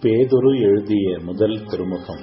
பேதுரு எழுதிய முதல் திருமுகம்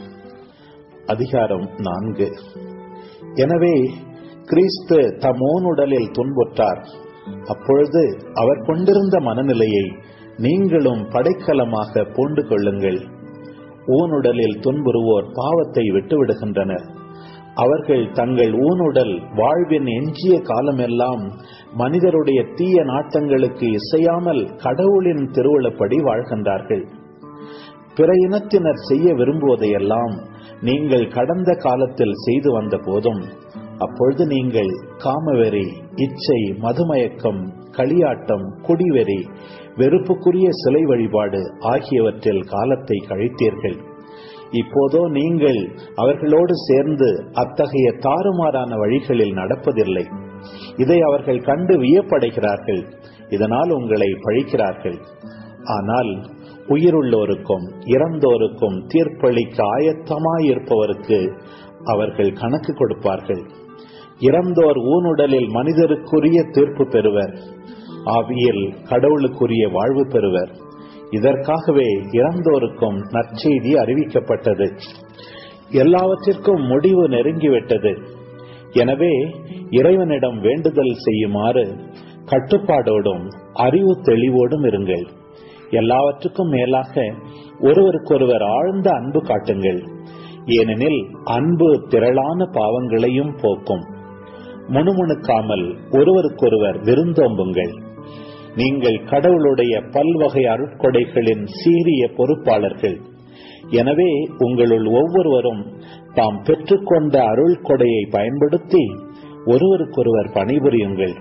அதிகாரம் நான்கு எனவே கிறிஸ்து தம் ஓனுடலில் துன்புற்றார் அப்பொழுது அவர் கொண்டிருந்த மனநிலையை நீங்களும் படைக்கலமாக பூண்டு கொள்ளுங்கள் ஊனுடலில் துன்புறுவோர் பாவத்தை விட்டுவிடுகின்றனர் அவர்கள் தங்கள் ஊனுடல் வாழ்வின் எஞ்சிய காலமெல்லாம் மனிதருடைய தீய நாட்டங்களுக்கு இசையாமல் கடவுளின் திருவுளப்படி வாழ்கின்றார்கள் பிற இனத்தினர் செய்ய விரும்புவதையெல்லாம் நீங்கள் கடந்த காலத்தில் செய்து வந்த போதும் அப்பொழுது நீங்கள் காமவெறி இச்சை மதுமயக்கம் களியாட்டம் குடிவெறி வெறுப்புக்குரிய சிலை வழிபாடு ஆகியவற்றில் காலத்தை கழித்தீர்கள் இப்போதோ நீங்கள் அவர்களோடு சேர்ந்து அத்தகைய தாறுமாறான வழிகளில் நடப்பதில்லை இதை அவர்கள் கண்டு வியப்படைகிறார்கள் இதனால் உங்களை பழிக்கிறார்கள் ஆனால் உயிருள்ளோருக்கும் இறந்தோருக்கும் தீர்ப்பளிக்க ஆயத்தமாயிருப்பவருக்கு அவர்கள் கணக்கு கொடுப்பார்கள் இறந்தோர் ஊனுடலில் மனிதருக்குரிய தீர்ப்பு பெறுவர் ஆவியில் கடவுளுக்குரிய வாழ்வு பெறுவர் இதற்காகவே இறந்தோருக்கும் நற்செய்தி அறிவிக்கப்பட்டது எல்லாவற்றிற்கும் முடிவு நெருங்கிவிட்டது எனவே இறைவனிடம் வேண்டுதல் செய்யுமாறு கட்டுப்பாடோடும் அறிவு தெளிவோடும் இருங்கள் எல்லாவற்றுக்கும் மேலாக ஒருவருக்கொருவர் ஆழ்ந்த அன்பு காட்டுங்கள் ஏனெனில் அன்பு திரளான பாவங்களையும் போக்கும் முணுமுணுக்காமல் ஒருவருக்கொருவர் விருந்தோம்புங்கள் நீங்கள் கடவுளுடைய பல்வகை அருட்கொடைகளின் சீரிய பொறுப்பாளர்கள் எனவே உங்களுள் ஒவ்வொருவரும் தாம் பெற்றுக்கொண்ட அருள் கொடையை பயன்படுத்தி ஒருவருக்கொருவர் பணிபுரியுங்கள்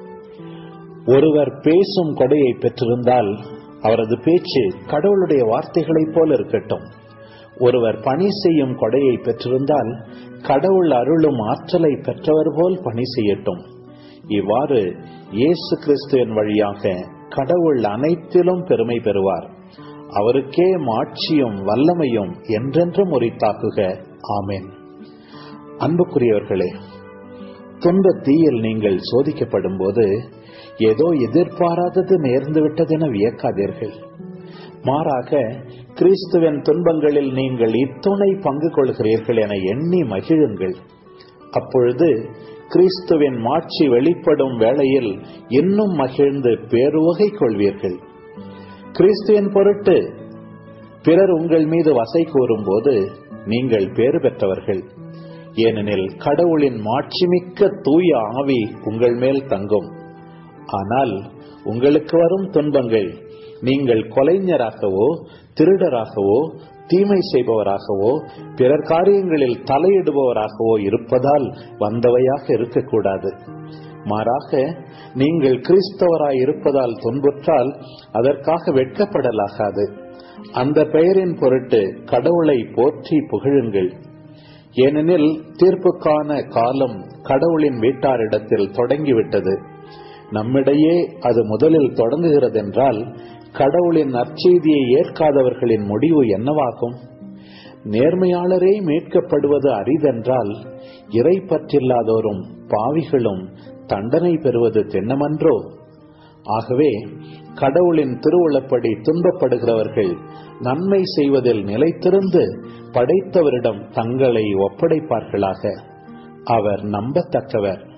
ஒருவர் பேசும் கொடையை பெற்றிருந்தால் அவரது பேச்சு கடவுளுடைய வார்த்தைகளைப் போல இருக்கட்டும் ஒருவர் பணி செய்யும் கொடையை பெற்றிருந்தால் கடவுள் அருளும் ஆற்றலை பெற்றவர் போல் பணி செய்யட்டும் இவ்வாறு இயேசு கிறிஸ்துவின் வழியாக கடவுள் அனைத்திலும் பெருமை பெறுவார் அவருக்கே மாட்சியும் வல்லமையும் என்றென்றும் உரித்தாக்குக ஆமேன் அன்புக்குரியவர்களே துன்ப தீயில் நீங்கள் சோதிக்கப்படும் போது ஏதோ எதிர்பாராதது நேர்ந்து விட்டதென வியக்காதீர்கள் மாறாக கிறிஸ்துவின் துன்பங்களில் நீங்கள் இத்துணை பங்கு கொள்கிறீர்கள் என எண்ணி மகிழுங்கள் அப்பொழுது கிறிஸ்துவின் மாட்சி வெளிப்படும் வேளையில் இன்னும் மகிழ்ந்து பேருவகை கொள்வீர்கள் கிறிஸ்துவின் பொருட்டு பிறர் உங்கள் மீது வசை கூறும்போது நீங்கள் பேறு பெற்றவர்கள் ஏனெனில் கடவுளின் மாட்சிமிக்க தூய ஆவி உங்கள் மேல் தங்கும் ஆனால் உங்களுக்கு வரும் துன்பங்கள் நீங்கள் கொலைஞராகவோ திருடராகவோ தீமை செய்பவராகவோ பிறர் காரியங்களில் தலையிடுபவராகவோ இருப்பதால் வந்தவையாக இருக்கக்கூடாது மாறாக நீங்கள் கிறிஸ்தவராய் இருப்பதால் துன்புற்றால் அதற்காக வெட்கப்படலாகாது அந்த பெயரின் பொருட்டு கடவுளை போற்றி புகழுங்கள் ஏனெனில் தீர்ப்புக்கான காலம் கடவுளின் வீட்டாரிடத்தில் தொடங்கிவிட்டது நம்மிடையே அது முதலில் தொடங்குகிறதென்றால் கடவுளின் நற்செய்தியை ஏற்காதவர்களின் முடிவு என்னவாகும் நேர்மையாளரே மீட்கப்படுவது அரிதென்றால் இறை பற்றில்லாதோரும் பாவிகளும் தண்டனை பெறுவது தென்னமன்றோ ஆகவே கடவுளின் திருவுளப்படி துன்பப்படுகிறவர்கள் நன்மை செய்வதில் நிலைத்திருந்து படைத்தவரிடம் தங்களை ஒப்படைப்பார்களாக அவர் நம்பத்தக்கவர்